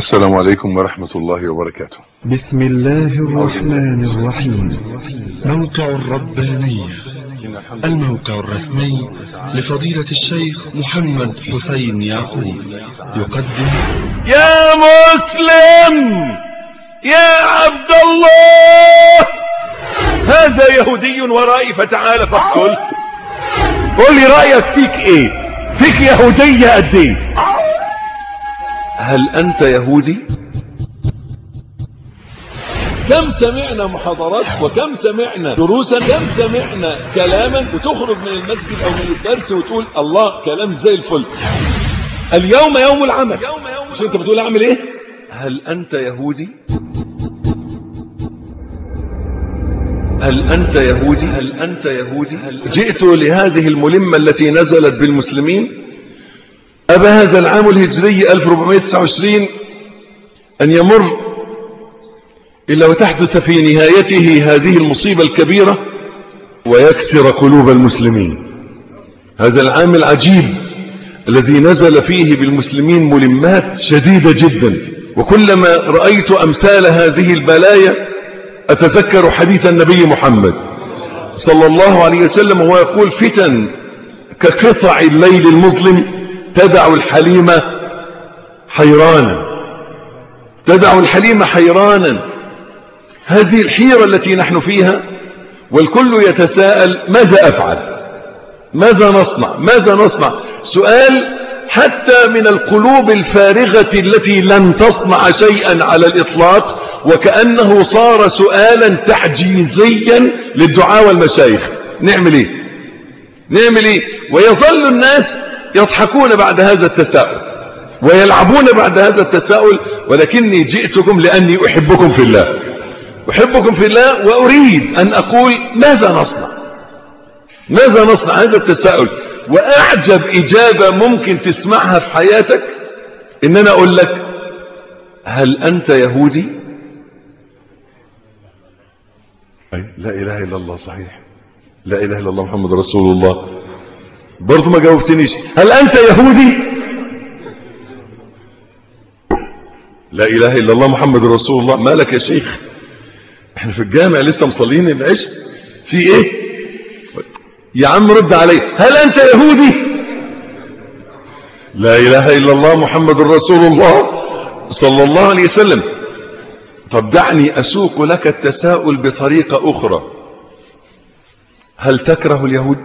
السلام عليكم ورحمة الله وبركاته بسم الله الرحمن الرحيم موقع الربانية الموقع الرسمي لفضيلة الشيخ محمد حسين يعقوب يقدم يا مسلم يا عبد الله هذا يهودي ورائي فتعال فاقتل قول لي رأيك فيك ايه فيك يهودية قد ايه هل انت يهودي كم سمعنا محاضرات وكم سمعنا دروسا كم سمعنا كلاما وتخرج من المسجد او من الدرس وتقول الله كلام زي الفل اليوم يوم العمل مش انت بتقول اعمل ايه هل انت يهودي هل أنت يهودي هل أنت يهودي هل جئت لهذه الملمة التي نزلت بالمسلمين أبى هذا العام الهجري 1429 أن يمر إلا وتحدث في نهايته هذه المصيبة الكبيرة ويكسر قلوب المسلمين هذا العام العجيب الذي نزل فيه بالمسلمين ملمات شديدة جدا وكلما رأيت أمثال هذه البلايا أتذكر حديث النبي محمد صلى الله عليه وسلم وهو يقول فتن كقطع الليل المظلم تدع الحليم حيرانا تدع الحليم حيرانا هذه الحيرة التي نحن فيها والكل يتساءل ماذا أفعل ماذا نصنع ماذا نصنع سؤال حتى من القلوب الفارغة التي لن تصنع شيئا على الإطلاق وكأنه صار سؤالا تعجيزيا للدعاء والمشايخ نعمل ايه نعمل ايه ويظل الناس يضحكون بعد هذا التساؤل ويلعبون بعد هذا التساؤل ولكني جئتكم لأني أحبكم في الله أحبكم في الله وأريد أن أقول ماذا نصنع ماذا نصنع هذا التساؤل وأعجب إجابة ممكن تسمعها في حياتك إن أنا أقول لك هل أنت يهودي لا إله إلا الله صحيح لا إله إلا الله محمد رسول الله برضو ما جاوبتنيش هل أنت يهودي لا إله إلا الله محمد رسول الله مالك يا شيخ احنا في الجامع لسه مصلين العشاء في ايه يا عم رد علي هل أنت يهودي لا إله إلا الله محمد رسول الله صلى الله عليه وسلم طب دعني أسوق لك التساؤل بطريقة أخرى هل تكره اليهود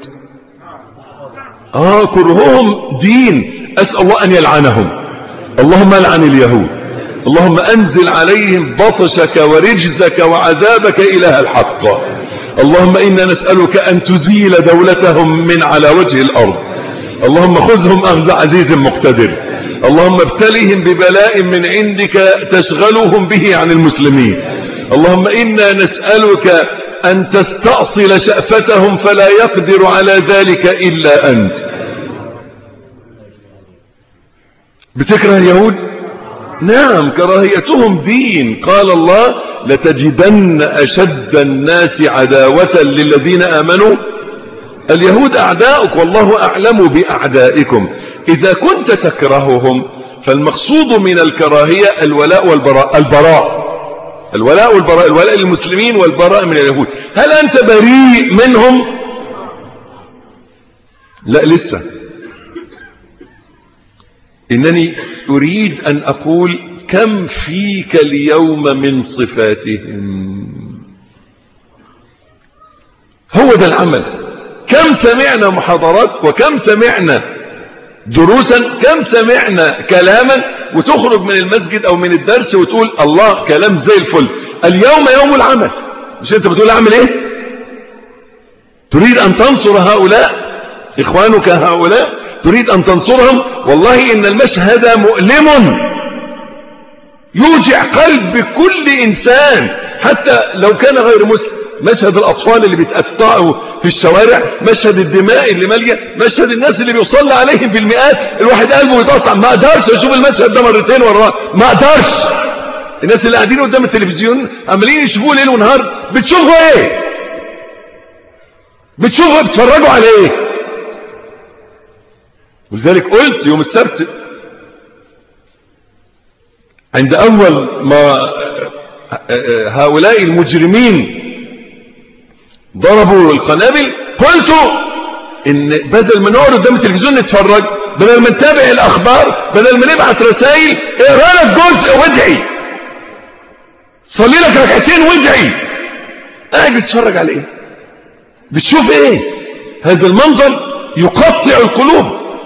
آه كرههم دين أسأل الله أن يلعنهم اللهم لعن اليهود اللهم أنزل عليهم بطشك ورجزك وعذابك إله الحق اللهم إنا نسألك أن تزيل دولتهم من على وجه الأرض اللهم خذهم أخذ عزيز مقتدر اللهم ابتلهم ببلاء من عندك تشغلهم به عن المسلمين اللهم إنا نسألك أن تستأصل شأفتهم فلا يقدر على ذلك إلا أنت بتكره اليهود نعم كراهيتهم دين قال الله لتجدن أشد الناس عداوة للذين آمنوا اليهود أعداؤك والله أعلم بأعدائكم إذا كنت تكرههم فالمقصود من الكراهية الولاء والبراء البراء الولاء والبراء الولاء للمسلمين والبراء من اليهود هل أنت بريء منهم لا لسه إنني أريد أن أقول كم فيك اليوم من صفاتهم هو ده العمل كم سمعنا محاضرات وكم سمعنا دروسا كم سمعنا كلاما وتخرج من المسجد أو من الدرس وتقول الله كلام زي الفل اليوم يوم العمل مش أنت بتقول أعمل إيه تريد أن تنصر هؤلاء إخوانك هؤلاء تريد أن تنصرهم والله إن المشهد مؤلم يوجع قلب كل إنسان حتى لو كان غير مسلم مشهد الأطفال اللي بيتقطعوا في الشوارع مشهد الدماء اللي مالية مشهد الناس اللي بيصلى عليهم بالمئات الواحد قلبه يتقطع ما أقدرش أشوف المشهد ده مرتين ورا ما أقدرش الناس اللي قاعدين قدام التلفزيون عمالين يشوفوه ليل ونهار بتشوفوا ايه بتشوفوا بتتفرجوا على ايه ولذلك قلت يوم السبت عند أول ما هؤلاء المجرمين ضربوا القنابل قلت ان بدل ما نقعد قدام التلفزيون نتفرج بدل ما نتابع الاخبار بدل ما نبعت رسائل اقرا لك جزء وادعي صلي لك ركعتين وادعي قاعد تتفرج على ايه بتشوف ايه هذا المنظر يقطع القلوب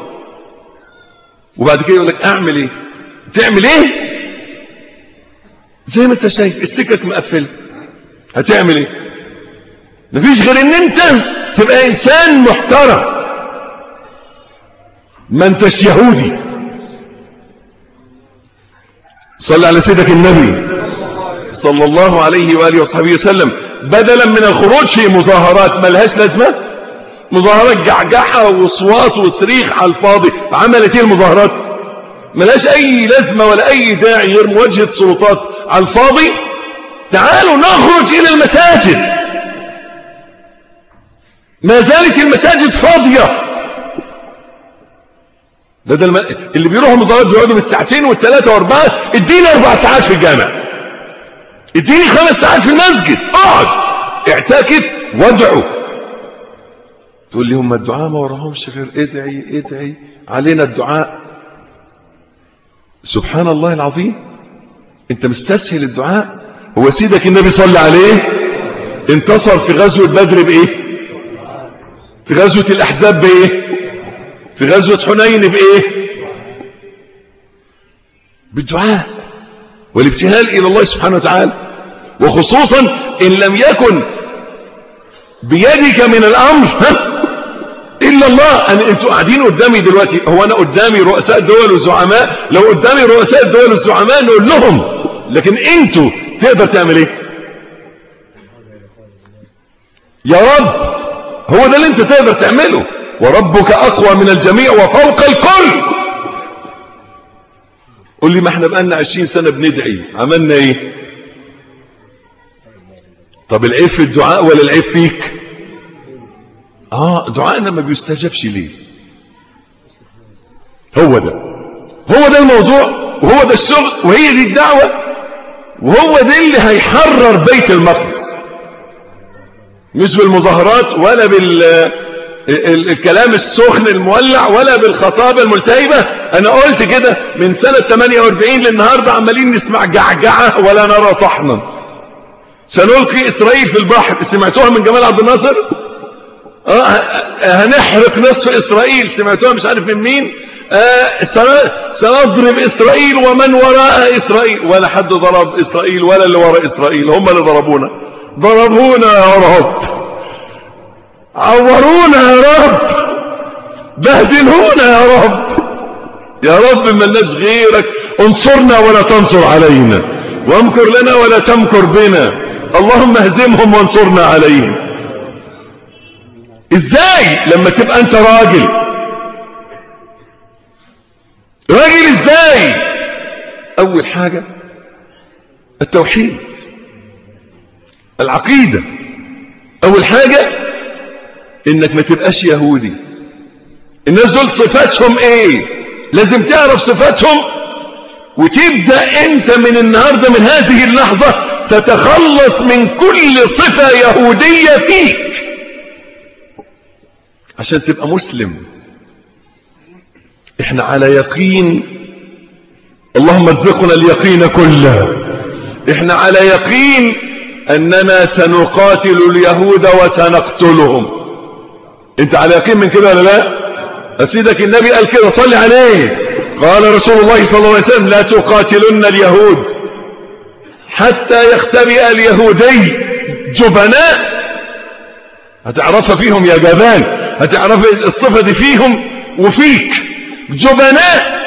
وبعد كده يقول لك اعمل ايه تعمل ايه زي ما انت شايف السكك مقفله هتعمل ايه مفيش غير ان انت تبقى انسان محترم ما انتش يهودي صلى على سيدك النبي صلى الله عليه وآله وصحبه وسلم بدلا من الخروج في مظاهرات ملهاش لازمة مظاهرات جعجعة وصوات وصريخ على الفاضي عملت ايه المظاهرات ملهاش اي لازمة ولا اي داعي غير مواجهة سلطات على الفاضي تعالوا نخرج الى المساجد ما زالت المساجد فاضية بدل ما اللي بيروحوا مظاهرات بيقعدوا بالساعتين والثلاثة واربعة اديني اربع ساعات في الجامع اديني خمس ساعات في المسجد اقعد اعتكف وادعو تقول لي هم الدعاء ما وراهمش غير ادعي ادعي علينا الدعاء سبحان الله العظيم انت مستسهل الدعاء هو سيدك النبي صلى عليه انتصر في غزوة بدر بايه في غزوة الاحزاب بايه في غزوة حنين بايه بالدعاء والابتهال الى الله سبحانه وتعالى وخصوصا ان لم يكن بيدك من الامر ها الا الله أنا انتوا قاعدين قدامي دلوقتي هو انا قدامي رؤساء الدول والزعماء لو قدامي رؤساء الدول والزعماء نقول لهم لكن انتوا تقدر تعمل ايه يا رب هو ده اللي انت تقدر تعمله وربك اقوى من الجميع وفوق الكل قول لي ما احنا بقالنا عشرين سنة بندعي عملنا ايه طب العيب في الدعاء ولا العيب فيك اه دعائنا ما بيستجابش ليه هو ده هو ده الموضوع وهو ده الشغل وهي دي الدعوة وهو ده اللي هيحرر بيت المقدس مش بالمظاهرات ولا بال الكلام السخن المولع ولا بالخطابة الملتهبة انا قلت كده من سنة 48 للنهاردة عمالين نسمع جعجعة ولا نرى طحنا سنلقي اسرائيل في البحر سمعتوها من جمال عبد الناصر آه هنحرق نصف اسرائيل سمعتوها مش عارف من مين آه سنضرب اسرائيل ومن وراء اسرائيل ولا حد ضرب اسرائيل ولا اللي وراء اسرائيل هم اللي ضربونا ضربونا يا رب عورونا يا رب بهدلونا يا رب يا رب ملناش غيرك انصرنا ولا تنصر علينا وامكر لنا ولا تمكر بنا اللهم اهزمهم وانصرنا عليهم ازاي لما تبقى انت راجل راجل ازاي اول حاجة التوحيد العقيدة اول حاجة انك ما تبقاش يهودي الناس دول صفاتهم ايه لازم تعرف صفاتهم وتبدأ انت من النهاردة من هذه اللحظة تتخلص من كل صفة يهودية فيك عشان تبقى مسلم احنا على يقين اللهم ارزقنا اليقين كله احنا على يقين اننا سنقاتل اليهود وسنقتلهم انت على يقين من كده ولا لا سيدك النبي قال كده صلي عليه قال رسول الله صلى الله عليه وسلم لا تقاتلن اليهود حتى يختبئ اليهودي جبناء هتعرفها فيهم يا جبان هتعرف الصفة دي فيهم وفيك جبناء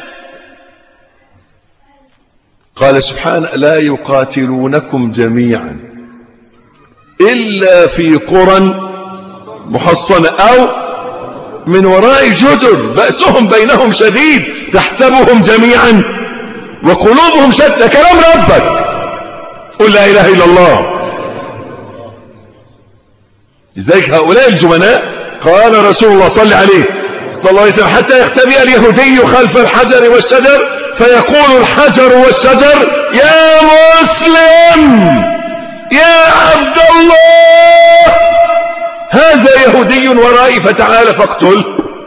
قال سبحانه لا يقاتلونكم جميعا إلا في قرى محصنة أو من وراء جدر بأسهم بينهم شديد تحسبهم جميعا وقلوبهم شتى كلام ربك قل لا إله إلا الله لذلك هؤلاء الجبناء قال رسول الله صلى عليه صلى الله عليه وسلم حتى يختبئ اليهودي خلف الحجر والشجر فيقول الحجر والشجر يا مسلم يا عبد الله هذا يهودي ورائي فتعال فاقتل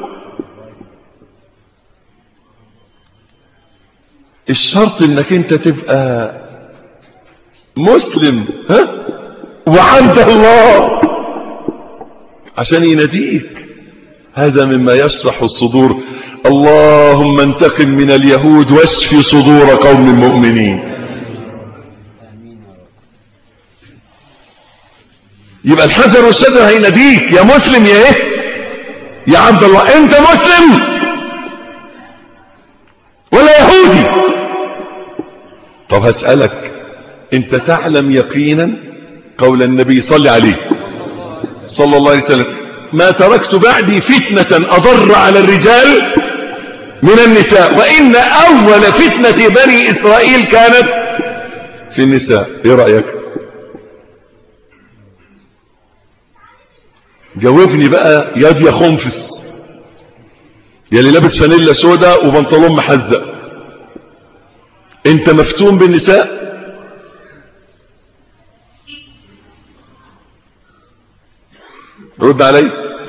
الشرط انك انت تبقى مسلم ها وعبد الله عشان يناديك هذا مما يشرح الصدور اللهم انتقم من اليهود واشف صدور قوم المؤمنين يبقى الحجر والشجر هيناديك يا مسلم يا ايه يا عبد الله انت مسلم ولا يهودي طب هسألك انت تعلم يقينا قول النبي صلى عليه صلى الله عليه وسلم ما تركت بعدي فتنة أضر على الرجال من النساء وإن أول فتنة بني إسرائيل كانت في النساء إيه رأيك جاوبني بقى ياد يا خنفس يا اللي لابس فانيلا سودا وبنطلون محزق انت مفتون بالنساء رد علي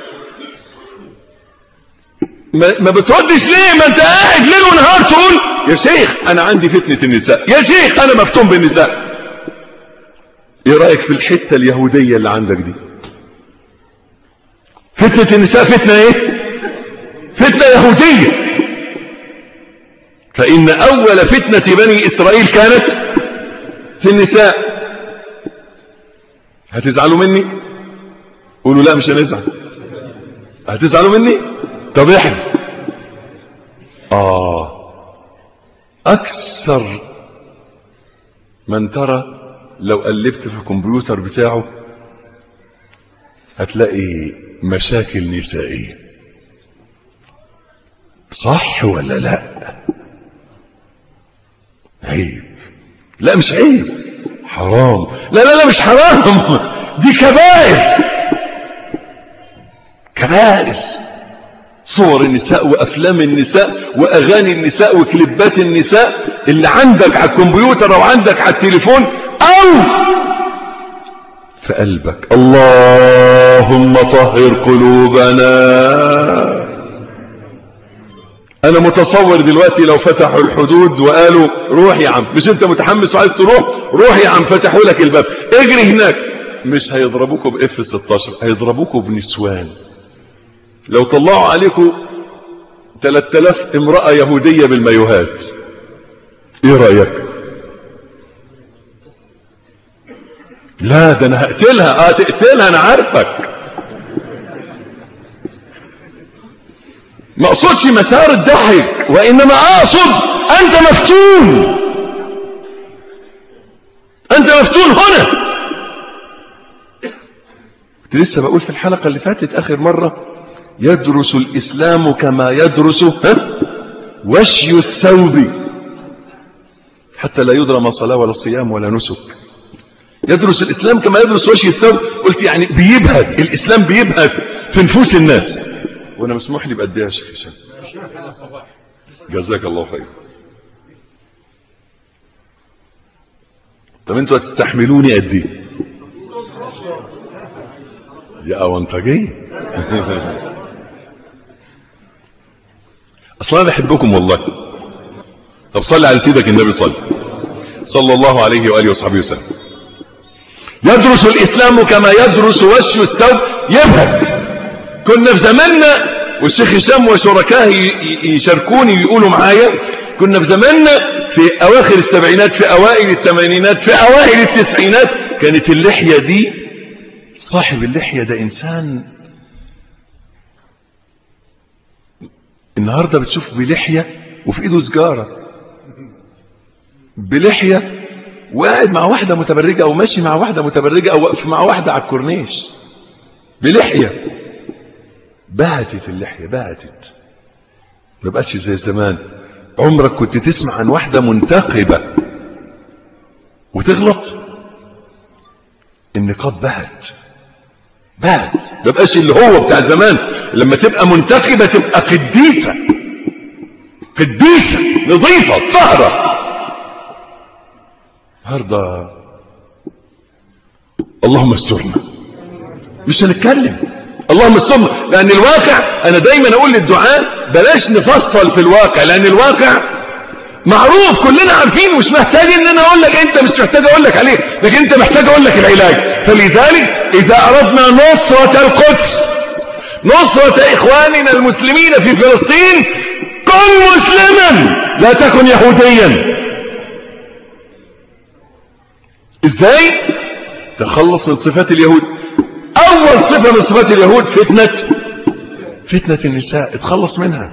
ما, ما بتردش ليه ما انت قاعد ليل ونهار تقول يا شيخ انا عندي فتنة النساء يا شيخ انا مفتون بالنساء ايه رأيك في الحتة اليهودية اللي عندك دي فتنة النساء فتنة ايه فتنة يهودية فإن أول فتنة بني إسرائيل كانت في النساء هتزعلوا مني قولوا لا مش هنزعل هتزعلوا مني طب احنا آه أكثر من ترى لو قلبت في الكمبيوتر بتاعه هتلاقي مشاكل نسائية صح ولا لا عيب لا مش عيب حرام لا لا لا مش حرام دي كبائر كبائر صور النساء وافلام النساء واغاني النساء وكليبات النساء اللي عندك على الكمبيوتر او عندك على التليفون او في قلبك اللهم طهر قلوبنا انا متصور دلوقتي لو فتحوا الحدود وقالوا روح يا عم مش انت متحمس وعايز تروح روح يا عم فتحوا لك الباب اجري هناك مش هيضربوكوا باف 16 هيضربوكوا بنسوان لو طلعوا عليكم 3000 امرأة يهودية بالمايوهات ايه رأيك لا ده انا هقتلها اه تقتلها انا عارفك ما اقصدش مسار الضحك وانما اقصد انت مفتون انت مفتون هنا كنت لسه بقول في الحلقة اللي فاتت اخر مرة يدرس الاسلام كما يدرس ها وشي الثوب حتى لا يدرى ما صلاة ولا صيام ولا نسك يدرس الإسلام كما يدرس وشي الثوب قلت يعني بيبهت الإسلام بيبهت في نفوس الناس وانا مسموح لي بقد ايه يا شيخ هشام جزاك الله خير طب انتوا هتستحملوني قد ايه يا اونطجي اصلا انا بحبكم والله طب صلي على سيدك النبي صلى صلى الله عليه واله وصحبه وسلم يدرس الاسلام كما يدرس وش الثوب يبهت كنا في زماننا والشيخ هشام وشركاه يشاركوني ويقولوا معايا كنا في زماننا في اواخر السبعينات في اوائل الثمانينات في اوائل التسعينات كانت اللحية دي صاحب اللحية ده انسان النهاردة بتشوف بلحية وفي ايده سجارة بلحية وقاعد مع واحدة متبرجة او ماشي مع واحدة متبرجة او واقف مع واحدة على الكورنيش بلحية بهتت اللحية بهتت ما بقتش زي زمان عمرك كنت تسمع عن واحدة منتقبة وتغلط النقاب بهت بهت ما بقاش اللي هو بتاع زمان لما تبقى منتقبة تبقى قديسة قديسة نظيفة طهرة النهارده اللهم استرنا مش هنتكلم اللهم استرنا لان الواقع انا دايما اقول للدعاء بلاش نفصل في الواقع لان الواقع معروف كلنا عارفين مش محتاج ان انا اقول لك انت مش محتاج اقول لك عليه لكن انت محتاج اقول لك العلاج فلذلك اذا اردنا نصرة القدس نصرة اخواننا المسلمين في فلسطين كن مسلما لا تكن يهوديا ازاي تخلص من صفات اليهود اول صفة من صفات اليهود فتنة فتنة النساء اتخلص منها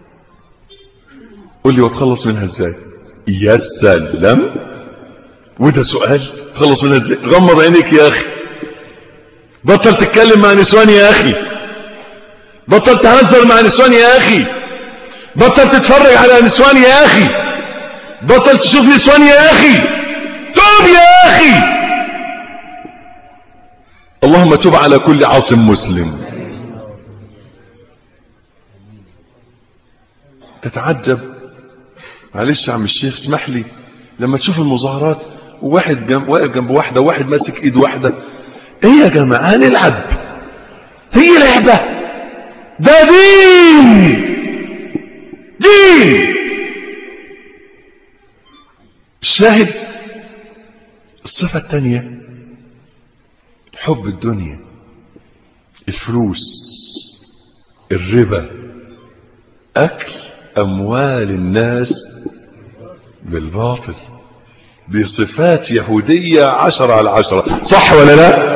قول لي وتخلص منها ازاي يا سلام وده سؤال تخلص منها ازاي غمض عينيك يا اخي بطل تتكلم مع نسوان يا اخي بطل تهزر مع نسوان يا اخي بطل تتفرج على نسوان يا اخي بطل تشوف نسوان يا اخي توب يا اخي اللهم تب على كل عاصم مسلم تتعجب معلش يا عم الشيخ اسمح لي لما تشوف المظاهرات وواحد جنب واقف جنب واحده وواحد ماسك ايد واحده ايه يا جماعه نلعب هي لعبه ده دين دين الشاهد الصفه الثانيه حب الدنيا الفلوس الربا اكل اموال الناس بالباطل بصفات يهودية عشرة على عشرة صح ولا لا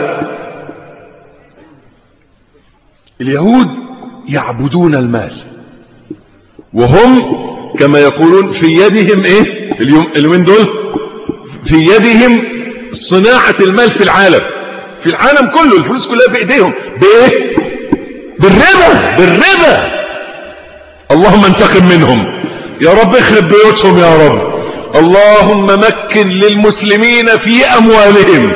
اليهود يعبدون المال وهم كما يقولون في يدهم ايه اليوم اليومين دول في يدهم صناعة المال في العالم في العالم كله الفلوس كلها بايديهم بايه بالربا بالربا اللهم انتقم منهم يا رب اخرب بيوتهم يا رب اللهم مكن للمسلمين في اموالهم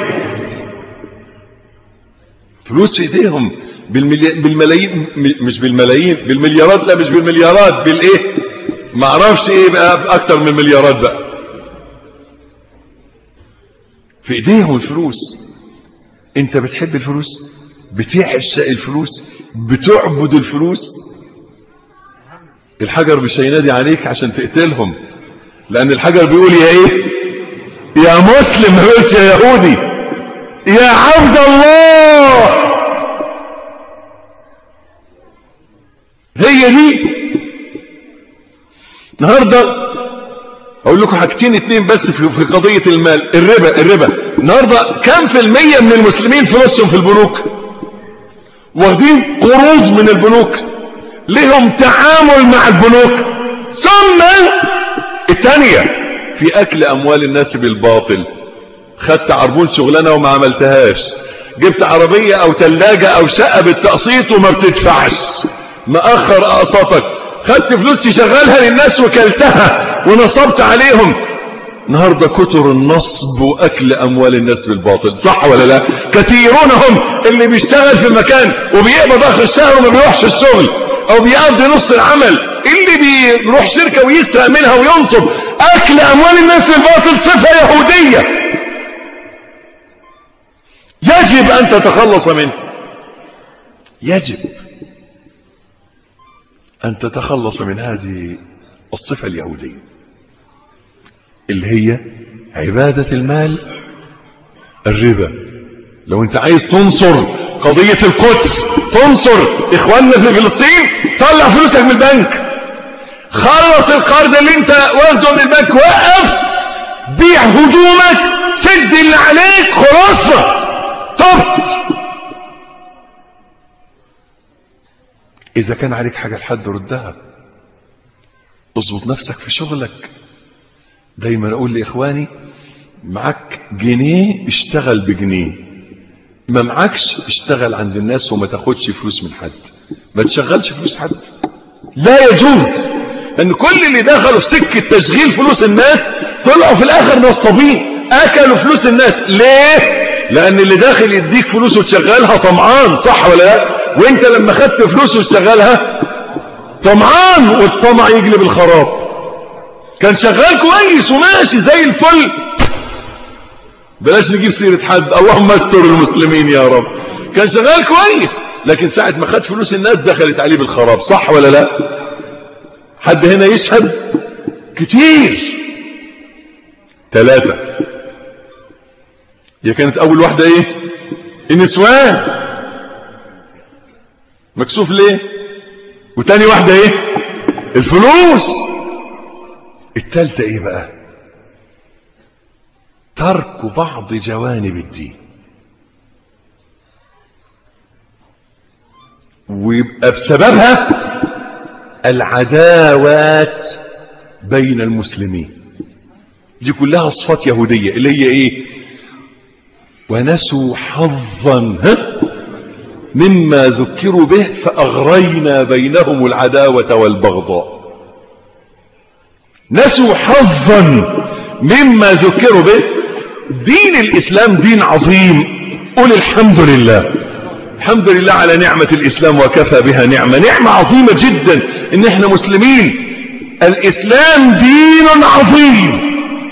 فلوس في ايديهم بالملي... بالملايين مش بالملايين بالمليارات لا مش بالمليارات بالايه ما اعرفش ايه بقى اكتر من مليارات بقى في ايديهم الفلوس انت بتحب الفلوس بتعشق الفلوس بتعبد الفلوس الحجر مش هينادي عليك عشان تقتلهم لان الحجر بيقول يا ايه يا مسلم ما بيقولش يا يهودي يا عبد الله هي دي النهارده اقول لكم حاجتين اتنين بس في في قضيه المال الربا الربا النهارده كم في المية من المسلمين فلوسهم في البنوك واخدين قروض من البنوك لهم تعامل مع البنوك ثم الثانية في اكل اموال الناس بالباطل خدت عربون شغلانة وما عملتهاش جبت عربية او تلاجة او شقة بالتقسيط وما بتدفعش مأخر اقساطك خدت فلوس تشغلها للناس وكلتها ونصبت عليهم النهاردة كتر النصب واكل اموال الناس بالباطل صح ولا لا كثيرون هم اللي بيشتغل في مكان وبيقبض اخر الشهر وما بيروحش الشغل او بيقضي نص العمل اللي بيروح شركة ويسرق منها وينصب اكل اموال الناس بالباطل صفة يهودية يجب ان تتخلص منه يجب ان تتخلص من هذه الصفة اليهودية اللي هي عبادة المال الربا لو انت عايز تنصر قضية القدس تنصر اخواننا في فلسطين طلع فلوسك من البنك خلص القرض اللي انت واخده من البنك وقف بيع هدومك سد اللي عليك خلاصة طبت اذا كان عليك حاجة لحد ردها اظبط نفسك في شغلك دايما اقول لاخواني معك جنيه اشتغل بجنيه ما معكش اشتغل عند الناس وما تاخدش فلوس من حد ما تشغلش فلوس حد لا يجوز ان كل اللي دخلوا في سكة تشغيل فلوس الناس طلعوا في الاخر نصابين اكلوا فلوس الناس ليه لان اللي داخل يديك فلوس وتشغلها طمعان صح ولا لا وانت لما خدت فلوس وتشغلها طمعان والطمع يجلب الخراب كان شغال كويس وماشي زي الفل بلاش نجيب سيرة حد اللهم استر المسلمين يا رب كان شغال كويس لكن ساعة ما خد فلوس الناس دخلت عليه بالخراب صح ولا لا حد هنا يشهد كتير ثلاثة هي كانت اول واحدة ايه النسوان مكسوف ليه وتاني واحدة ايه الفلوس التالتة ايه بقى ترك بعض جوانب الدين ويبقى بسببها العداوات بين المسلمين دي كلها صفات يهودية اللي هي ايه ونسوا حظا ها مما ذكروا به فأغرينا بينهم العداوة والبغضاء نسوا حظا مما ذكروا به دين الإسلام دين عظيم قل الحمد لله الحمد لله على نعمة الإسلام وكفى بها نعمة نعمة عظيمة جدا إن احنا مسلمين الإسلام دين عظيم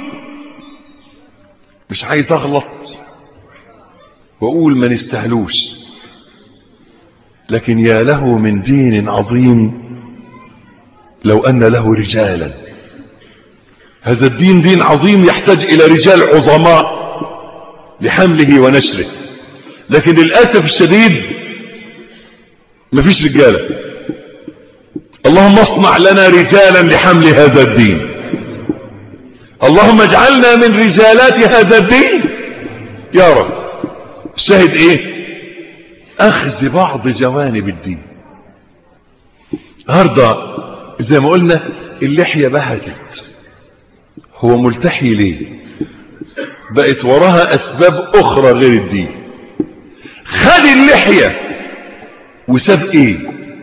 مش عايز أغلط وأقول ما نستهلوش لكن يا له من دين عظيم لو أن له رجالا هذا الدين دين عظيم يحتاج إلى رجال عظماء لحمله ونشره لكن للأسف الشديد مفيش رجالة اللهم اصنع لنا رجالا لحمل هذا الدين اللهم اجعلنا من رجالات هذا الدين يا رب الشاهد ايه اخذ بعض جوانب الدين النهارده زي ما قلنا اللحية بهتت هو ملتحي ليه بقت وراها اسباب اخرى غير الدين خد اللحية وساب ايه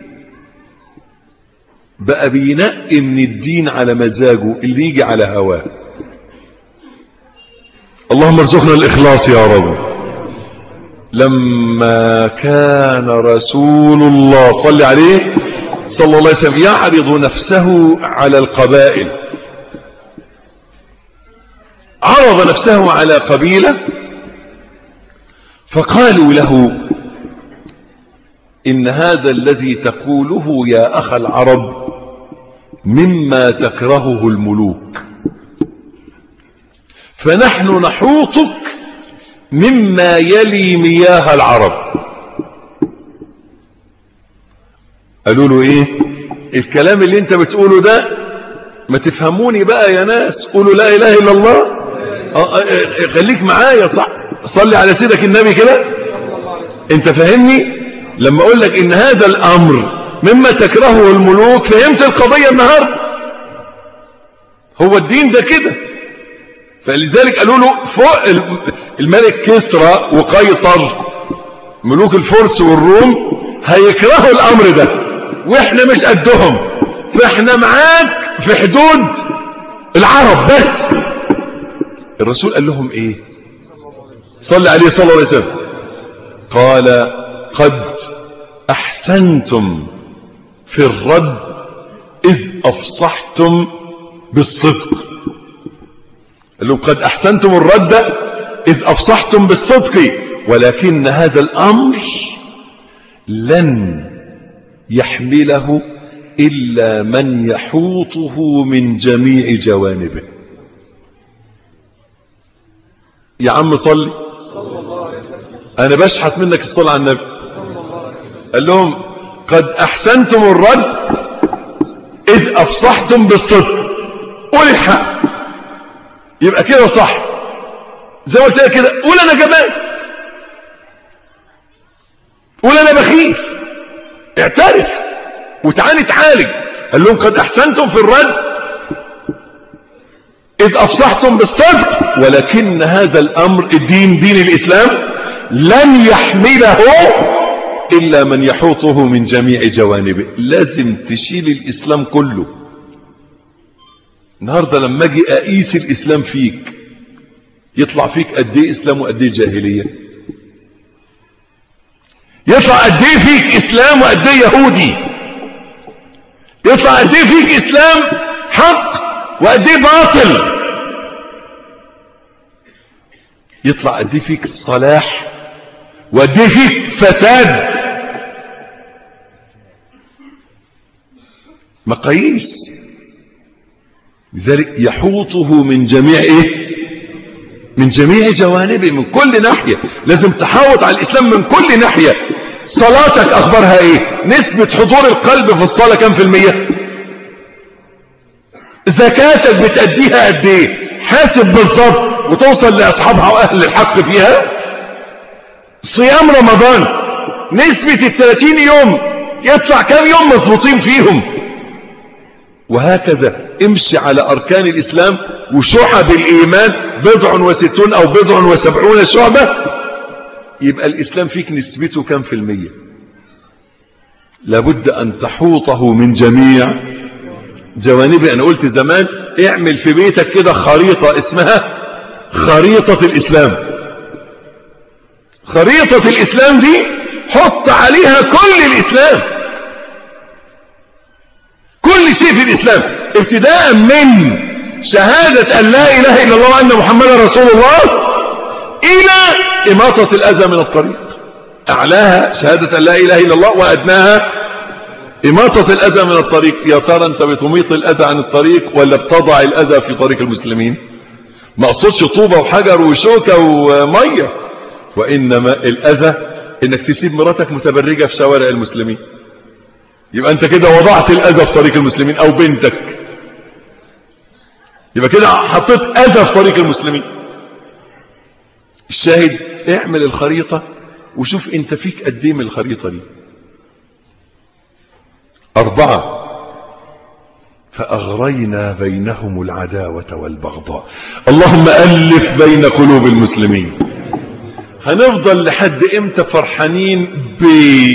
بقى بينقي من الدين على مزاجه اللي يجي على هواه اللهم ارزقنا الاخلاص يا رب لما كان رسول الله صلى عليه صلى الله عليه وسلم يعرض نفسه على القبائل عرض نفسه على قبيلة فقالوا له إن هذا الذي تقوله يا أخ العرب مما تكرهه الملوك فنحن نحوطك مما يلي مياه العرب قالوا له ايه الكلام اللي انت بتقوله ده ما تفهموني بقى يا ناس قولوا لا اله الا الله اه اه خليك معايا صح صلي على سيدك النبي كده انت فاهمني لما اقول لك ان هذا الامر مما تكرهه الملوك فهمت القضية النهاردة هو الدين ده كده فلذلك قالوا له فوق الملك كسرى وقيصر ملوك الفرس والروم هيكرهوا الامر ده واحنا مش قدهم فاحنا معاك في حدود العرب بس الرسول قال لهم ايه صلى عليه صلى الله عليه وسلم قال قد احسنتم في الرد اذ افصحتم بالصدق قال لهم قد احسنتم الرد اذ افصحتم بالصدق ولكن هذا الامر لن يحمله الا من يحوطه من جميع جوانبه يا عم صلي انا بشحت منك الصلاة على النبي قال لهم قد احسنتم الرد اذ افصحتم بالصدق قول الحق يبقى كده صح زي ما قلت لك كده قول انا جبان قول انا بخيف اعترف وتعالي تعالج قال لهم قد احسنتم في الرد اذ افصحتم بالصدق ولكن هذا الامر الدين دين الاسلام لن يحمله الا من يحوطه من جميع جوانبه لازم تشيل الاسلام كله النهاردة لما اجي اقيس الاسلام فيك يطلع فيك قد ايه اسلام وقد ايه جاهلية يطلع قد ايه فيك اسلام وقد ايه يهودي يطلع قد ايه فيك اسلام حق وقد ايه باطل يطلع قد ايه فيك صلاح وقد ايه فيك فساد مقاييس لذلك يحوطه من جميع ايه من جميع جوانبه من كل ناحية لازم تحاوط على الإسلام من كل ناحية صلاتك أخبارها إيه نسبة حضور القلب في الصلاة كم في المية زكاتك بتأديها قد إيه حاسب بالضبط وتوصل لأصحابها وأهل الحق فيها صيام رمضان نسبة الثلاثين يوم يطلع كم يوم مظبوطين فيهم وهكذا امشي على أركان الإسلام وشعب الإيمان بضع وستون أو بضع وسبعون شعبة يبقى الإسلام فيك نسبته كم في المية لابد أن تحوطه من جميع جوانبه أنا قلت زمان اعمل في بيتك كده خريطة اسمها خريطة الإسلام خريطة الإسلام دي حط عليها كل الإسلام كل شيء في الإسلام ابتداء من شهادة أن لا إله إلا الله وأن محمد رسول الله إلى إماطة الأذى من الطريق أعلاها شهادة أن لا إله إلا الله وأدناها إماطة الأذى من الطريق يا ترى أنت بتميط الأذى عن الطريق ولا بتضع الأذى في طريق المسلمين ما أقصدش طوبة وحجر وشوكة ومية وإنما الأذى إنك تسيب مراتك متبرجة في شوارع المسلمين يبقى أنت كده وضعت الأذى في طريق المسلمين أو بنتك يبقى كده حطيت أذى في طريق المسلمين الشاهد اعمل الخريطة وشوف انت فيك قد ايه من الخريطة دي أربعة فأغرينا بينهم العداوة والبغضاء اللهم ألف بين قلوب المسلمين هنفضل لحد امتى فرحانين ب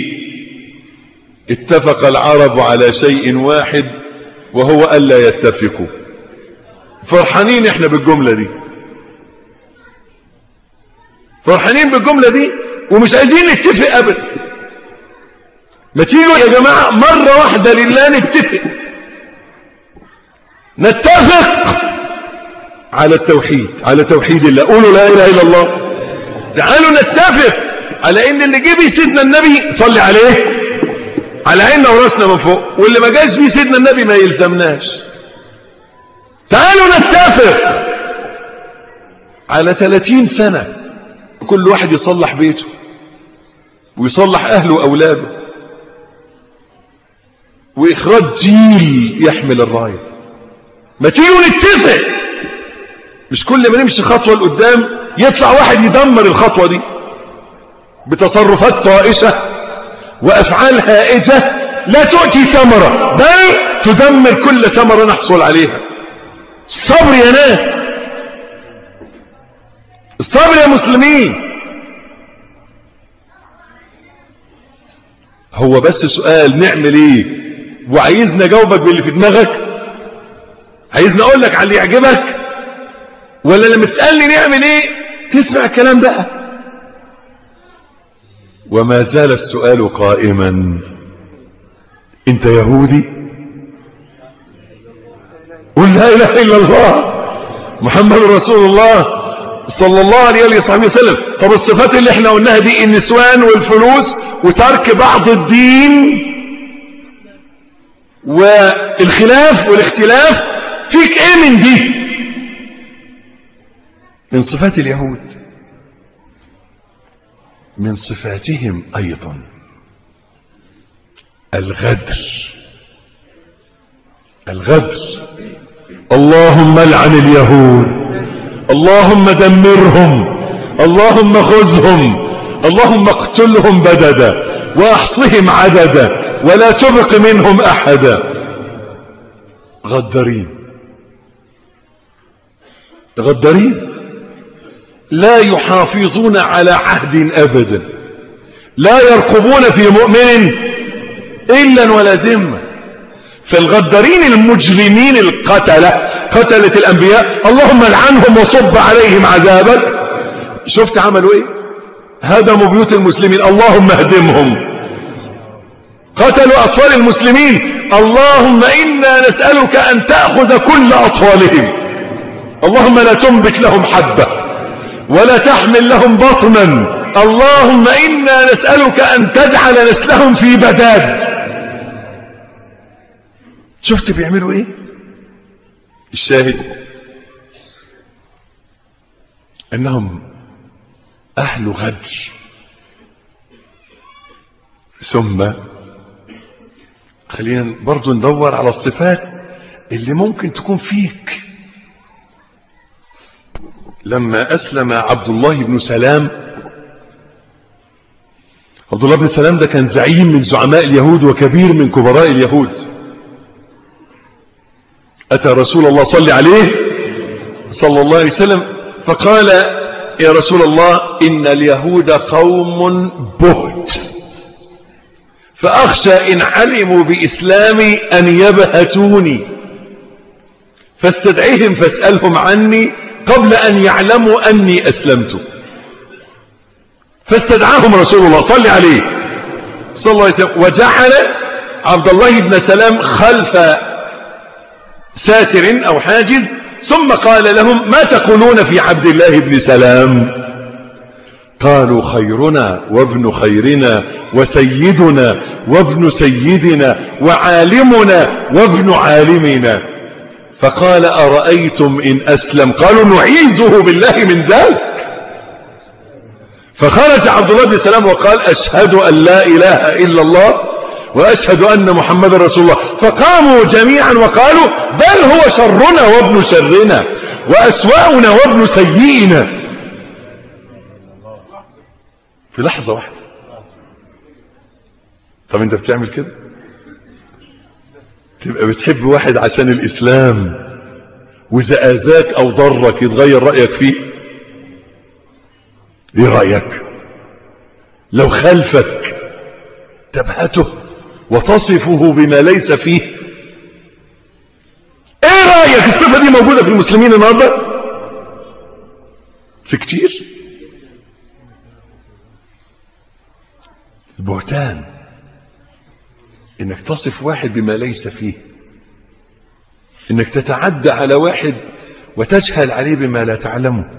اتفق العرب على شيء واحد وهو ألا يتفقوا فرحانين احنا بالجملة دي فرحانين بالجملة دي ومش عايزين نتفق ابدا ما تيجوا يا جماعة مرة واحدة لله نتفق نتفق على التوحيد على توحيد الله قولوا لا اله الا الله تعالوا نتفق على ان اللي جه بيه سيدنا النبي صلي عليه على عيننا وراسنا من فوق واللي ما جاش بيه سيدنا النبي ما يلزمناش تعالوا نتفق على 30 سنة كل واحد يصلح بيته ويصلح أهله وأولاده وإخراج جيل يحمل الراية ما تيجوا نتفق مش كل ما نمشي خطوة لقدام يطلع واحد يدمر الخطوة دي بتصرفات طائشة وأفعال هائجة لا تؤتي ثمرة بل تدمر كل ثمرة نحصل عليها الصبر يا ناس الصبر يا مسلمين هو بس سؤال نعمل ايه وعايزني اجاوبك باللي في دماغك عايزني اقول لك على اللي يعجبك ولا لما تسالني نعمل ايه تسمع الكلام بقى وما زال السؤال قائما انت يهودي قل لا اله الا الله محمد رسول الله صلى الله عليه وصحبه وسلم طب الصفات اللي احنا قلناها دي النسوان والفلوس وترك بعض الدين والخلاف والاختلاف فيك ايه من دي من صفات اليهود من صفاتهم ايضا الغدر الغدر اللهم لعن اليهود اللهم دمرهم اللهم خذهم اللهم اقتلهم بددا واحصهم عددا ولا تبق منهم احدا غدارين غدارين لا يحافظون على عهد ابدا لا يرقبون في مؤمن الا ولا ذمه فالغدارين المجرمين القتلة قتلة الأنبياء اللهم لعنهم وصب عليهم عذابك شفت عملوا ايه هدموا بيوت المسلمين اللهم اهدمهم قتلوا أطفال المسلمين اللهم إنا نسألك أن تأخذ كل أطفالهم اللهم لا تنبت لهم حبة ولا تحمل لهم بطنا اللهم إنا نسألك أن تجعل نسلهم في بداد شفت بيعملوا ايه الشاهد انهم اهل غدر ثم خلينا برضو ندور على الصفات اللي ممكن تكون فيك لما اسلم عبد الله بن سلام عبد الله بن سلام ده كان زعيم من زعماء اليهود وكبير من كبراء اليهود أتى رسول الله صلى عليه صلى الله عليه وسلم فقال يا رسول الله إن اليهود قوم بهت فأخشى إن علموا بإسلامي أن يبهتوني فاستدعيهم فاسألهم عني قبل أن يعلموا أني أسلمت فاستدعاهم رسول الله صلى عليه صلى الله عليه وسلم وجعل عبد الله بن سلام خلف ساتر أو حاجز ثم قال لهم ما تقولون في عبد الله بن سلام قالوا خيرنا وابن خيرنا وسيدنا وابن سيدنا وعالمنا وابن عالمنا فقال أرأيتم إن أسلم قالوا نعيذه بالله من ذلك فخرج عبد الله بن سلام وقال أشهد أن لا إله إلا الله وأشهد أن محمد رسول الله فقاموا جميعا وقالوا بل هو شرنا وابن شرنا وأسواؤنا وابن سيئنا في لحظة واحدة طب انت بتعمل كده تبقى بتحب واحد عشان الإسلام وإذا آذاك أو ضرك يتغير رأيك فيه ايه رأيك لو خلفك تبهته وتصفه بما ليس فيه ايه رأيك الصفة دي موجودة في المسلمين النهاردة في كتير البهتان انك تصف واحد بما ليس فيه انك تتعدى على واحد وتجهل عليه بما لا تعلمه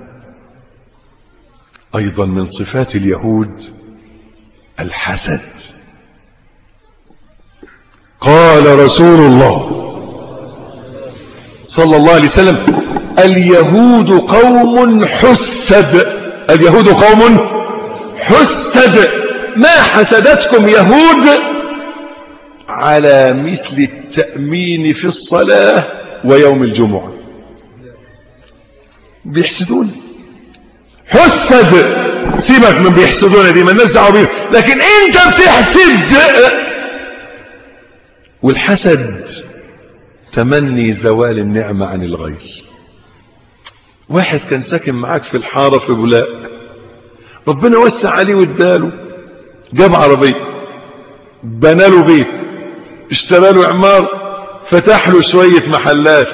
ايضا من صفات اليهود الحسد قال رسول الله صلى الله عليه وسلم اليهود قوم حسد اليهود قوم حسد ما حسدتكم يهود على مثل التأمين في الصلاة ويوم الجمعة بيحسدون حسد سيبك من بيحسدون دي ما الناس دعوه بيهم لكن انت بتحسد والحسد تمني زوال النعمة عن الغير واحد كان ساكن معاك في الحارة في بولاق ربنا وسع عليه واداله جاب عربية بنى له بيت اشترى له عمار فتح له شوية محلات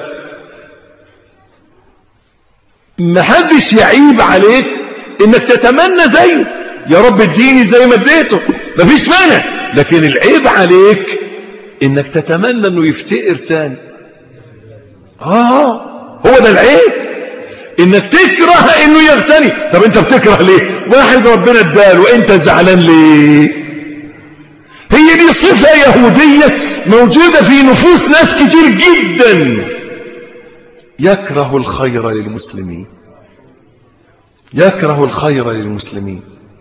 محدش يعيب عليك انك تتمنى زيه يا رب اديني زي ما اديته مفيش مانع لكن العيب عليك انك تتمنى انه يفتقر تاني اه هو ده العيب انك تكره انه يغتني طب انت بتكره ليه واحد ربنا اداله وانت زعلان ليه هي دي صفة يهودية موجودة في نفوس ناس كتير جدا يكره الخير للمسلمين يكره الخير للمسلمين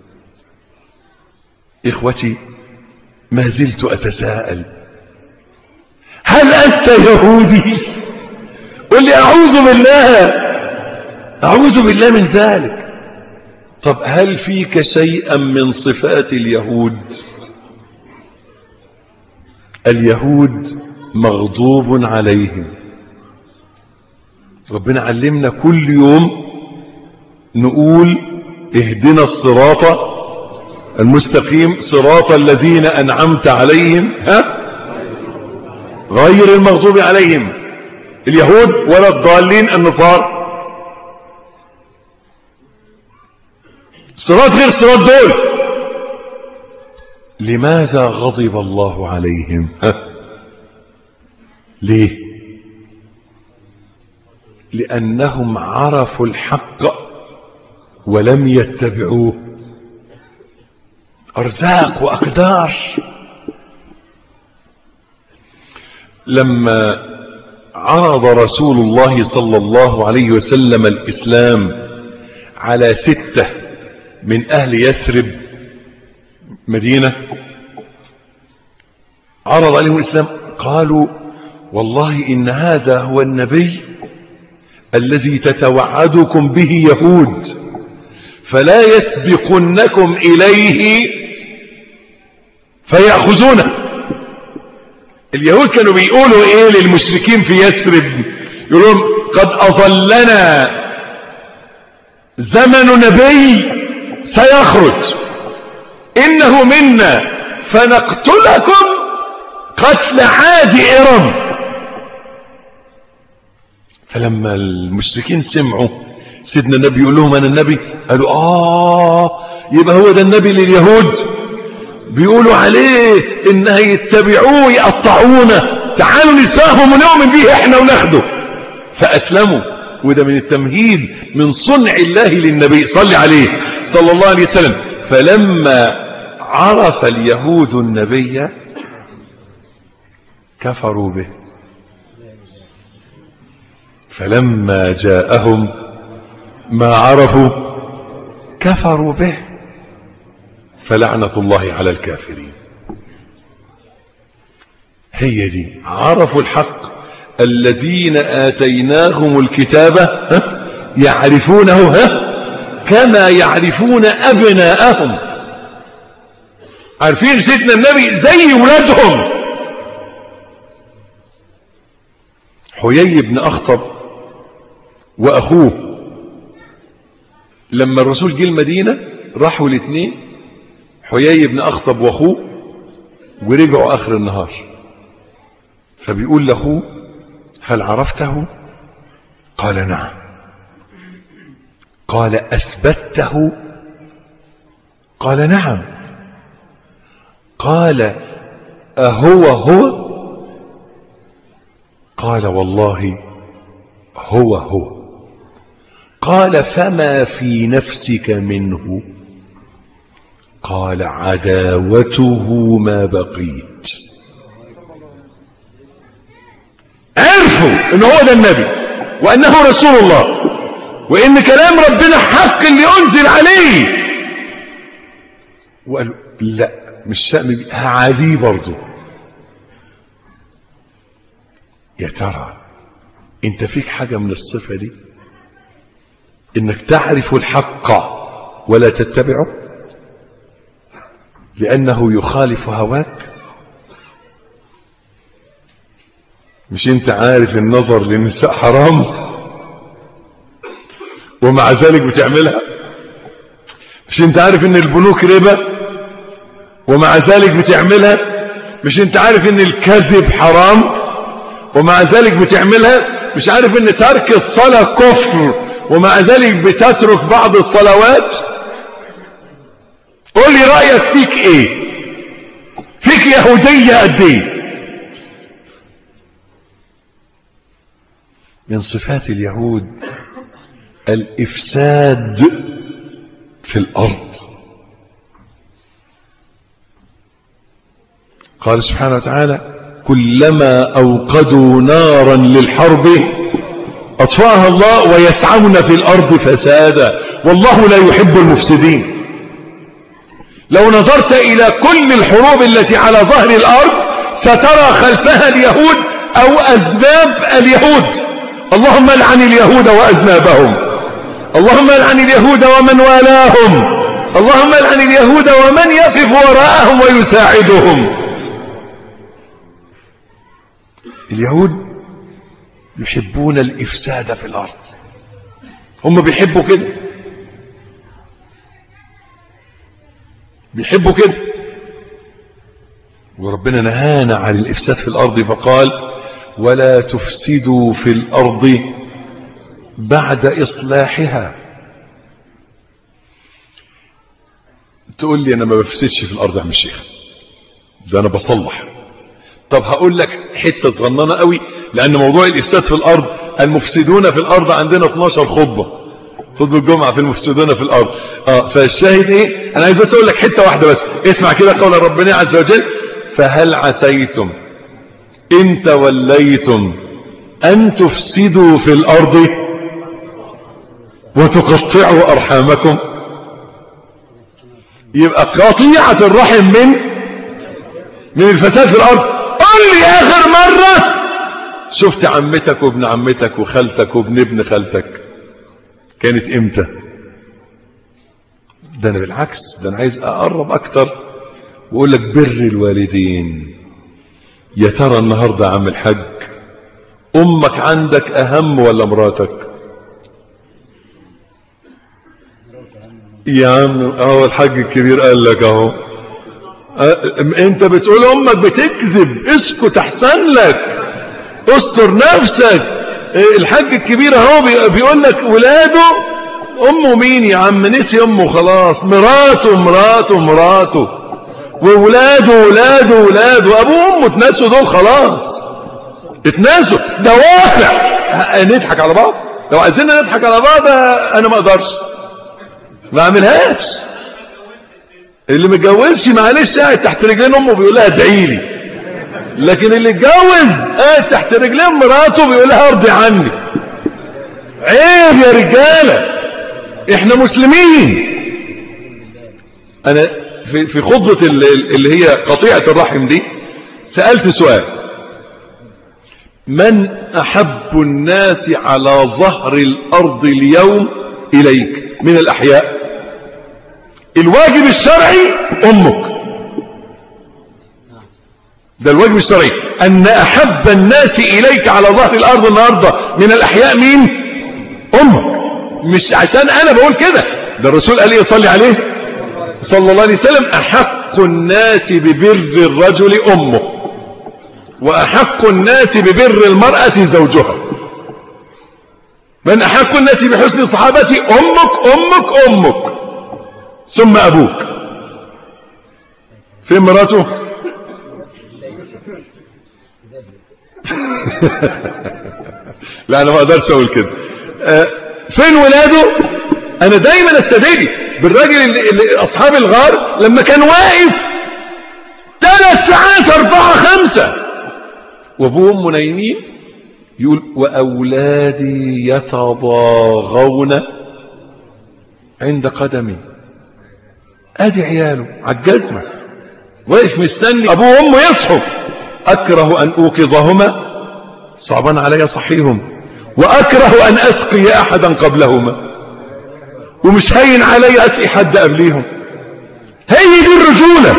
إخوتي ما زلت أتساءل هل أنت يهودي قل لي أعوذ بالله أعوذ بالله من ذلك طب هل فيك شيئا من صفات اليهود اليهود مغضوب عليهم ربنا علمنا كل يوم نقول اهدنا الصراط المستقيم صراط الذين أنعمت عليهم ها غير المغضوب عليهم اليهود ولا الضالين النصارى صراط غير صراط دول لماذا غضب الله عليهم ها ليه لأنهم عرفوا الحق ولم يتبعوه أرزاق وأقدار لما عرض رسول الله صلى الله عليه وسلم الإسلام على ستة من أهل يثرب مدينة عرض عليهم الإسلام قالوا والله إن هذا هو النبي الذي تتوعدكم به يهود فلا يسبقنكم إليه فيأخذونه اليهود كانوا بيقولوا ايه للمشركين في يثرب يقولون قد اظلنا زمن نبي سيخرج انه منا فنقتلكم قتل عاد ارم فلما المشركين سمعوا سيدنا النبي يقول لهم انا النبي قالوا اه يبقى هو ده النبي لليهود بيقولوا عليه ان هيتبعوه يقطعونا تعالوا نساهم ونؤمن به احنا وناخده فاسلموا وده من التمهيد من صنع الله للنبي صلى عليه صلى الله عليه وسلم فلما عرف اليهود النبي كفروا به فلما جاءهم ما عرفوا كفروا به فلعنة الله على الكافرين هي دي عرفوا الحق الذين آتيناهم الكتابة يعرفونه كما يعرفون أبناءهم عارفين سيدنا النبي زي ولادهم حيي بن أخطب وأخوه لما الرسول جه المدينة راحوا الاثنين حيي بن أخطب وأخوه ورجعوا آخر النهار فبيقول لأخوه هل عرفته قال نعم قال أثبته قال نعم قال أهو هو قال والله هو هو قال فما في نفسك منه قال عداوته ما بقيت عرفوا ان هو ده النبي وانه رسول الله وان كلام ربنا حق اللي انزل عليه وقالوا لا مش شأن عادي برضه يا ترى انت فيك حاجة من الصفة دي انك تعرف الحق ولا تتبعه لانه يخالف هواك مش انت عارف النظر للنساء حرام ومع ذلك بتعملها مش انت عارف ان البنوك ربا ومع ذلك بتعملها مش انت عارف ان الكذب حرام ومع ذلك بتعملها مش عارف ان ترك الصلاة كفر ومع ذلك بتترك بعض الصلوات قول لي رأيك فيك ايه فيك يهودية قد ايه من صفات اليهود الإفساد في الأرض قال سبحانه وتعالى كلما أوقدوا نارا للحرب أطفاها الله ويسعون في الأرض فسادا والله لا يحب المفسدين لو نظرت إلى كل الحروب التي على ظهر الأرض سترى خلفها اليهود أو أذناب اليهود اللهم العن اليهود وأذنابهم اللهم العن اليهود ومن والاهم اللهم العن اليهود ومن يقف وراءهم ويساعدهم اليهود يحبون الإفساد في الأرض هم بيحبوا كده بيحبوا كده وربنا نهانا عن الإفساد في الأرض فقال ولا تفسدوا في الأرض بعد إصلاحها تقول لي أنا ما بفسدش في الأرض يا عم الشيخ ده أنا بصلح طب هقول لك حتة صغننة قوي لأن موضوع الإفساد في الأرض المفسدون في الأرض عندنا 12 خطبة خطبة الجمعة في المفسدون في الأرض آه فالشاهد إيه أنا عايز بس أقول لك حتة واحدة بس اسمع كده قول ربنا عز وجل فهل عسيتم إن توليتم أن تفسدوا في الأرض وتقطعوا أرحامكم يبقى قطيعة الرحم من من الفساد في الأرض قل لي آخر مرة شفت عمتك وابن عمتك وخالتك وابن ابن خالتك كانت امتى ده انا بالعكس ده انا عايز اقرب اكتر واقول لك بر الوالدين يا ترى النهارده يا عم الحاج امك عندك اهم ولا مراتك يا عم اهو الحاج الكبير قال لك اهو انت بتقول امك بتكذب اسكت احسن لك استر نفسك الحاج الكبير اهو بيقول لك ولاده امه مين يا عم نسي امه خلاص مراته مراته مراته وولاده ولاده ولاده وابوه وامه اتنسوا دول خلاص اتنسوا ده واقع نضحك على بعض لو عايزين نضحك على بعض انا ما اقدرش ما اعملهاش اللي متجوزش معلش قاعد تحت رجلين امه بيقول لها ادعي لي لكن اللي اتجوز قاعد تحت رجلين مراته بيقول لها ارضي عني عيب يا رجاله احنا مسلمين انا في في خطبه اللي هي قطيعه الرحم دي سالت سؤال من احب الناس على ظهر الارض اليوم اليك من الاحياء الواجب الشرعي امك ده الواجب الشرعي ان احب الناس اليك على ظهر الارض النهاردة من الاحياء مين امك مش عشان انا بقول كده ده الرسول قال ايه صلي عليه صلى الله عليه وسلم احق الناس ببر الرجل امه واحق الناس ببر المرأة زوجها من احق الناس بحسن صحابتي امك امك امك ثم ابوك فين مراته لا انا ما اقدرش اقول كده أه فين ولاده انا دايما استدعي بالراجل اللي, اللي اصحاب الغار لما كان واقف ثلاث ساعات اربعة خمسة وابوه وامه نايمين يقول واولادي يتضاغون عند قدمي ادي عياله على الجزمة واقف مستني ابوه وامه يصحوا اكره ان اوقظهما صعبان علي صحيهم واكره ان اسقي احدا قبلهما ومش هين علي اسقي حد قبليهم هي دي الرجولة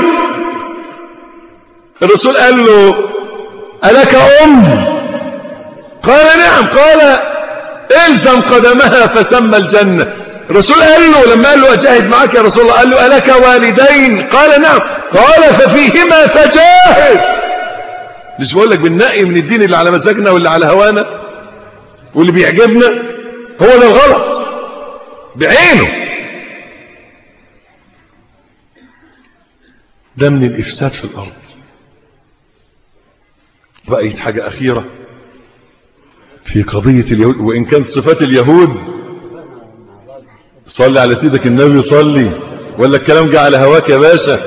الرسول قال له ألك أم قال نعم قال الزم قدمها فثم الجنة الرسول قال له لما قال له أجاهد معك يا رسول الله قال له ألك والدين قال نعم قال ففيهما فجاهد مش بقول لك بننقي من الدين اللي على مزاجنا واللي على هوانا واللي بيعجبنا هو ده الغلط بعينه ده من الإفساد في الأرض بقيت حاجة أخيرة في قضية اليهود وإن كانت صفات اليهود صلي على سيدك النبي صلي ولا الكلام جه على هواك يا باشا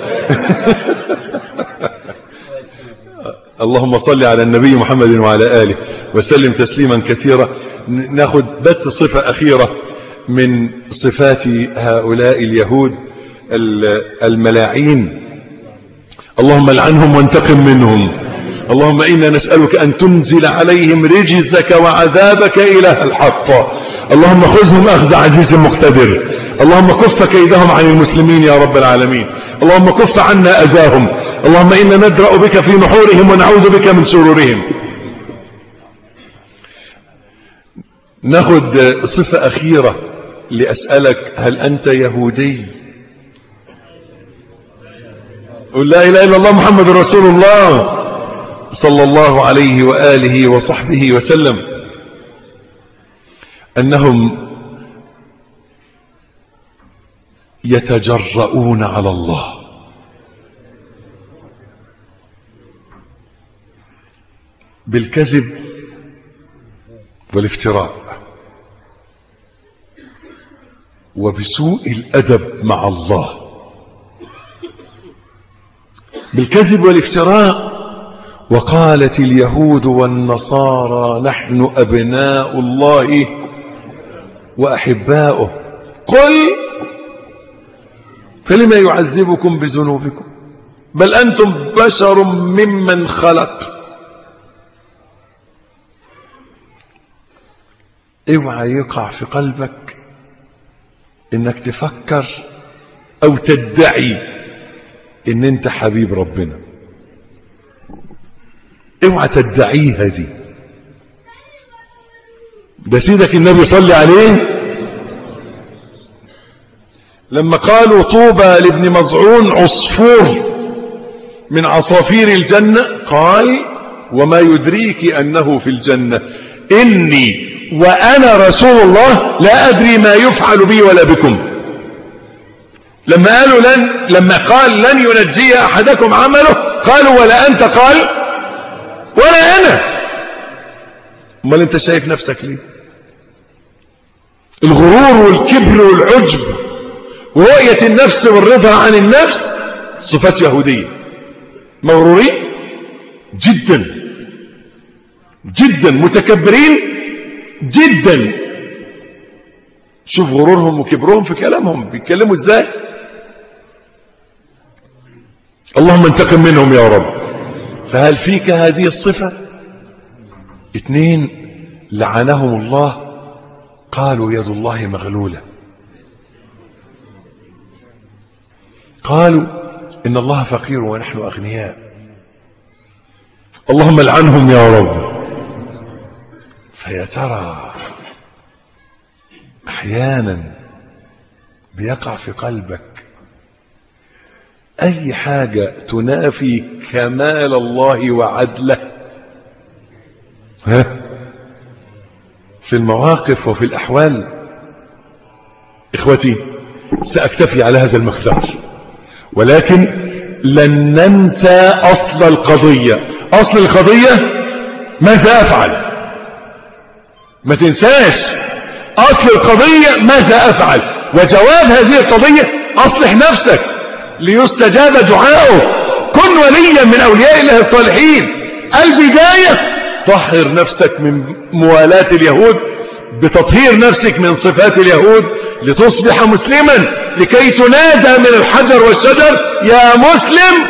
اللهم صل على النبي محمد وعلى آله وسلم تسليما كثيرا ناخد بس صفة أخيرة من صفات هؤلاء اليهود الملاعين اللهم لعنهم وانتقم منهم اللهم إنا نسألك أن تنزل عليهم رجزك وعذابك إله الحق اللهم خذهم أخذ عزيز مقتدر اللهم كف كيدهم عن المسلمين يا رب العالمين اللهم كف عنا أذاهم اللهم إنا ندرأ بك في نحورهم ونعوذ بك من شرورهم ناخد صفة أخيرة لأسألك هل أنت يهودي قل لا إله إلا الله محمد رسول الله صلى الله عليه وآله وصحبه وسلم أنهم يتجرؤون على الله بالكذب والافتراء وبسوء الأدب مع الله بالكذب والافتراء وقالت اليهود والنصارى نحن أبناء الله وأحباؤه قل فلما يعذبكم بذنوبكم بل أنتم بشر ممن خلق اوعى يقع في قلبك انك تفكر او تدعي ان انت حبيب ربنا اوعى تدعيها دي ده سيدك النبي صلى عليه لما قالوا طوبى لابن مزعون عصفور من عصافير الجنة قال وما يدريك أنه في الجنة إني وأنا رسول الله لا أدري ما يفعل بي ولا بكم لما قالوا لن لما قال لن ينجي أحدكم عمله قالوا ولا أنت قال ولا أنا امال أنت شايف نفسك ليه الغرور والكبر والعجب ورؤية النفس والرضا عن النفس صفات يهودية مغرورين جدا جدا متكبرين جدا شوف غرورهم وكبرهم في كلامهم بيتكلموا ازاي اللهم انتقم منهم يا رب فهل فيك هذه الصفة اثنين لعنهم الله قالوا يد الله مغلولة قالوا إن الله فقير ونحن أغنياء اللهم لعنهم يا رب فيا ترى احيانا بيقع في قلبك اي حاجة تنافي كمال الله وعدله ها في المواقف وفي الاحوال اخوتي ساكتفي على هذا المقدار ولكن لن ننسى اصل القضية اصل القضية ماذا افعل ما تنساش اصل القضية ماذا افعل وجواب هذه القضية اصلح نفسك ليستجاب دعاؤه كن وليا من اولياء الله الصالحين البداية طهر نفسك من موالاة اليهود بتطهير نفسك من صفات اليهود لتصبح مسلما لكي تنادى من الحجر والشجر يا مسلم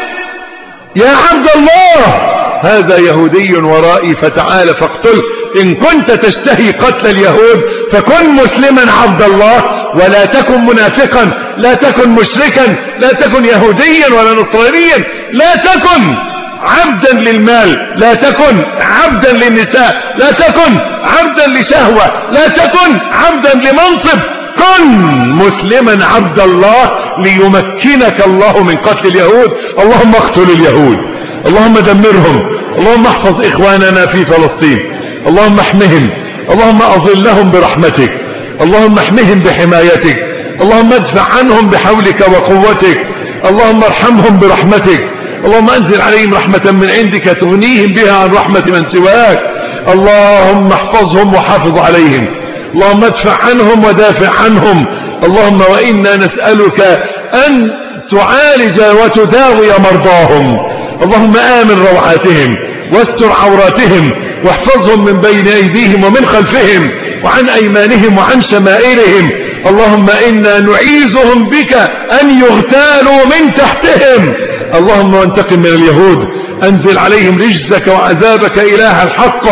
يا عبد الله هذا يهودي ورائي فتعال فاقتله إن كنت تشتهي قتل اليهود فكن مسلما عبد الله ولا تكن منافقا لا تكن مشركا لا تكن يهوديا ولا نصرانيا لا تكن عبدا للمال لا تكن عبدا للنساء لا تكن عبدا لشهوة لا تكن عبدا لمنصب كن مسلما عبد الله ليمكنك الله من قتل اليهود اللهم اقتل اليهود اللهم دمرهم اللهم احفظ اخواننا في فلسطين اللهم احمهم اللهم اظلهم برحمتك اللهم احمهم بحمايتك اللهم ادفع عنهم بحولك وقوتك اللهم ارحمهم برحمتك اللهم انزل عليهم رحمة من عندك تغنيهم بها عن رحمة من سواك اللهم احفظهم وحافظ عليهم اللهم ادفع عنهم ودافع عنهم اللهم وإنا نسألك أن تعالج وتداوي مرضاهم اللهم آمن روعاتهم واستر عوراتهم واحفظهم من بين أيديهم ومن خلفهم وعن أيمانهم وعن شمائلهم اللهم إنا نعيذهم بك أن يغتالوا من تحتهم اللهم وانتقم من اليهود أنزل عليهم رجزك وعذابك إله الحق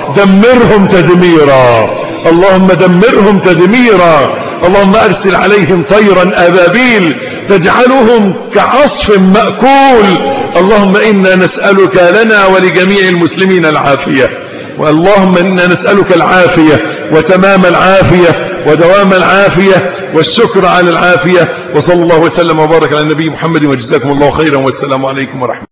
دمرهم تدميرا اللهم دمرهم تدميرا اللهم أرسل عليهم طيرا أبابيل تجعلهم كعصف مأكول اللهم إنا نسألك لنا ولجميع المسلمين العافية واللهم إنا نسألك العافية وتمام العافية ودوام العافية والشكر على العافية وصلى الله وسلم وبارك على النبي محمد وجزاكم الله خيرا والسلام عليكم ورحمة